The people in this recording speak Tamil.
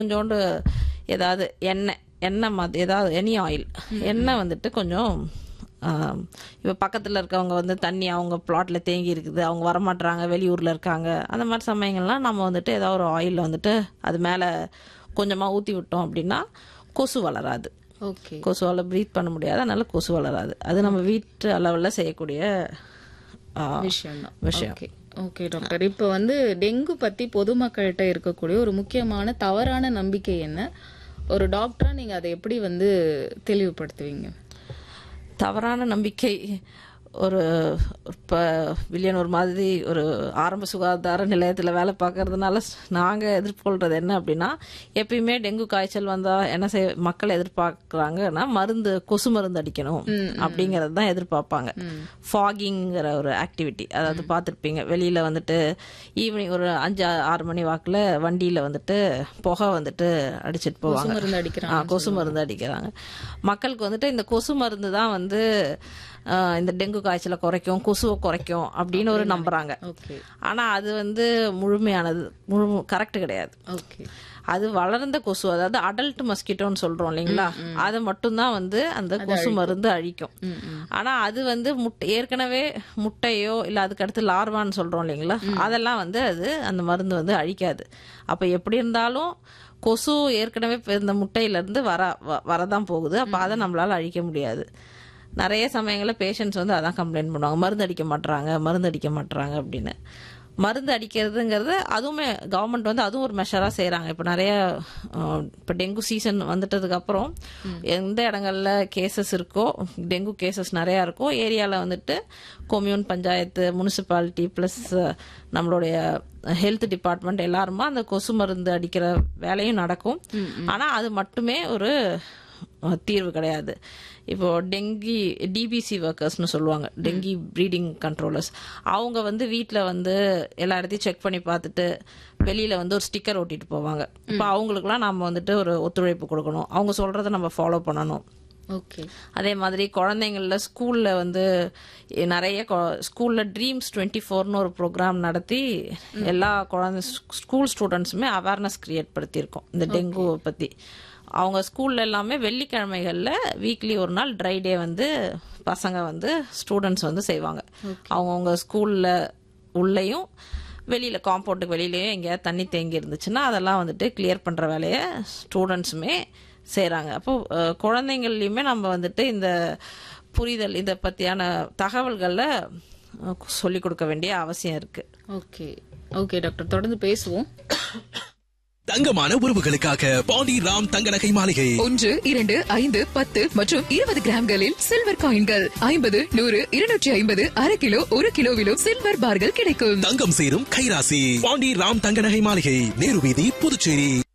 கொஞ்சோண்டு ஏதாவது எண்ணெய் எண்ணெய் மாதிரி ஏதாவது எனி ஆயில் எண்ணெய் வந்துட்டு கொஞ்சம் இப்போ பக்கத்தில் இருக்கவங்க வந்து தண்ணி அவங்க பிளாட்டில் தேங்கி இருக்குது அவங்க வரமாட்டுறாங்க வெளியூரில் இருக்காங்க அந்த மாதிரி சமயங்கள்லாம் நம்ம வந்துட்டு ஏதாவது ஒரு ஆயில் வந்துட்டு அது மேலே கொஞ்சமாக ஊற்றி விட்டோம் அப்படின்னா கொசு வளராது ஓகே கொசுவால் ப்ரீத் பண்ண முடியாது அதனால கொசு வளராது அது நம்ம வீட்டு அளவில் செய்யக்கூடிய ஆ, விஷயம் தான் விஷயம். ஓகே ஓகே டாக்டர் இப்போ வந்து டெங்கு பத்தி பொதுமக்கள்கிட்ட இருக்கக்கூடிய ஒரு முக்கியமான தவறான நம்பிக்கை என்ன ஒரு டாக்டரா நீங்க அதை எப்படி வந்து தெளிவுபடுத்துவீங்க தவறான நம்பிக்கை ஒரு இப்போ வில்லியன் ஒரு மாதிரி ஒரு ஆரம்ப சுகாதார நிலையத்தில் வேலை பார்க்கறதுனால நாங்கள் எதிர்கொள்கிறது என்ன அப்படின்னா எப்பயுமே டெங்கு காய்ச்சல் வந்தால் என்ன செய்ய மக்கள் எதிர்பார்க்குறாங்கன்னா மருந்து கொசு மருந்து அடிக்கணும் அப்படிங்கிறது தான் எதிர்பார்ப்பாங்க ஃபாகிங்கிற ஒரு ஆக்டிவிட்டி அதாவது பார்த்துருப்பீங்க வெளியில் வந்துட்டு ஈவினிங் ஒரு அஞ்சு ஆறு மணி வாக்கில் வண்டியில் வந்துட்டு புகை வந்துட்டு அடிச்சிட்டு போவாங்க மருந்து அடிக்கிறாங்க ஆ, கொசு மருந்து அடிக்கிறாங்க மக்களுக்கு வந்துட்டு இந்த கொசு மருந்து தான் வந்து ஆ, இந்த டெங்கு காய்ச்சலை குறைக்கும் கொசுவை குறைக்கும் அப்படின்னு ஒரு நம்புறாங்க ஓகே ஆனா அது வந்து முழுமையானது முழு கரெக்ட் கிடையாது ஓகே அது வளர்ந்த கொசு அதாவது அடல்ட் மஸ்கிட்டோன்னு சொல்றோம் இல்லைங்களா அதை மட்டும்தான் வந்து அந்த கொசு மருந்து அழிக்கும் ஆனா அது வந்து முட்டை ஏற்கனவே முட்டையோ இல்ல அதுக்கு அடுத்து லார்வான்னு சொல்றோம் இல்லைங்களா அதெல்லாம் வந்து அது அந்த மருந்து வந்து அழிக்காது அப்ப எப்படி இருந்தாலும் கொசு ஏற்கனவே இப்ப இந்த முட்டையில இருந்து வர வ- வரதான் போகுது அப்ப அதை நம்மளால அழிக்க முடியாது நிறைய சமயங்களில் பேஷண்ட்ஸ் வந்து அதான் கம்ப்ளைண்ட் பண்ணுவாங்க மருந்து அடிக்க மாட்றாங்க மருந்து அடிக்க மாட்றாங்க அப்படின்னு மருந்து அடிக்கிறதுங்கிறது அதுவுமே கவர்மெண்ட் வந்து அதுவும் ஒரு மெஷராக செய்கிறாங்க இப்போ நிறைய இப்போ டெங்கு சீசன் வந்துட்டதுக்கு அப்புறம் எந்த இடங்கள்ல கேசஸ் இருக்கோ டெங்கு கேசஸ் நிறையா இருக்கோ ஏரியாவில் வந்துட்டு கொம்யூன் பஞ்சாயத்து முனிசிபாலிட்டி ப்ளஸ் நம்மளுடைய ஹெல்த் டிபார்ட்மெண்ட் எல்லாருமா அந்த கொசு மருந்து அடிக்கிற வேலையும் நடக்கும் ஆனால் அது மட்டுமே ஒரு அஹ், தீர்வு கிடையாது இப்போ டெங்கி டிபிசி ஒர்க்கர்ஸ்னு சொல்லுவாங்க டெங்கி ப்ரீடிங் கண்ட்ரோலர்ஸ் அவங்க வந்து வீட்டில் வந்து எல்லா இடத்தையும் செக் பண்ணி பார்த்துட்டு வெளியில வந்து ஒரு ஸ்டிக்கர் ஒட்டிட்டு போவாங்க இப்போ அவங்களுக்குலாம் நம்ம வந்துட்டு ஒரு ஒத்துழைப்பு கொடுக்கணும் அவங்க சொல்றதை நம்ம ஃபாலோ பண்ணணும் ஓகே அதே மாதிரி குழந்தைங்கள ஸ்கூல்ல வந்து எ- நிறைய கொ- ஸ்கூல்ல ட்ரீம்ஸ் டுவெண்ட்டி ஃபோர்னு ஒரு ப்ரோக்ராம் நடத்தி எல்லா குழந்தை ஸ்கூல் ஸ்டூடெண்ட்ஸுமே அவேர்னஸ் கிரியேட் படுத்தியிருக்கோம் இந்த டெங்குவை பத்தி அவங்க ஸ்கூல்ல எல்லாமே வெள்ளிக்கிழமைகள்ல வீக்லி ஒரு நாள் ட்ரை டே வந்து பசங்க வந்து ஸ்டூடெண்ட்ஸ் வந்து செய்வாங்க அவங்கவுங்க ஸ்கூல்ல உள்ளேயும் வெளியில காம்பவுண்டுக்கு வெளியிலயும் எங்கேயாவது தண்ணி தேங்கி இருந்துச்சுன்னா அதெல்லாம் வந்துட்டு கிளியர் பண்ற வேலையை ஸ்டூடெண்ட்ஸுமே செய்றாங்க அப்போ அஹ், குழந்தைங்கள்லயுமே நம்ம வந்துட்டு இந்த புரிதல் இதை பத்தியான தகவல்களை அஹ், சொல்லிக் கொடுக்க வேண்டிய அவசியம் இருக்கு ஓகே ஓகே டாக்டர் தொடர்ந்து பேசுவோம் தங்கமான உறவுகளுக்காக பாண்டி ராம் தங்க நகை மாளிகை ஒன்று இரண்டு ஐந்து பத்து மற்றும் இருபது கிராம்களில் சில்வர் காயின்கள் ஐம்பது நூறு இருநூற்றி ஐம்பது அரை கிலோ ஒரு கிலோவிலும் சில்வர் பார்கள் கிடைக்கும் தங்கம் சேரும் கைராசி பாண்டி ராம் தங்க நகை மாளிகை நேரு வீதி புதுச்சேரி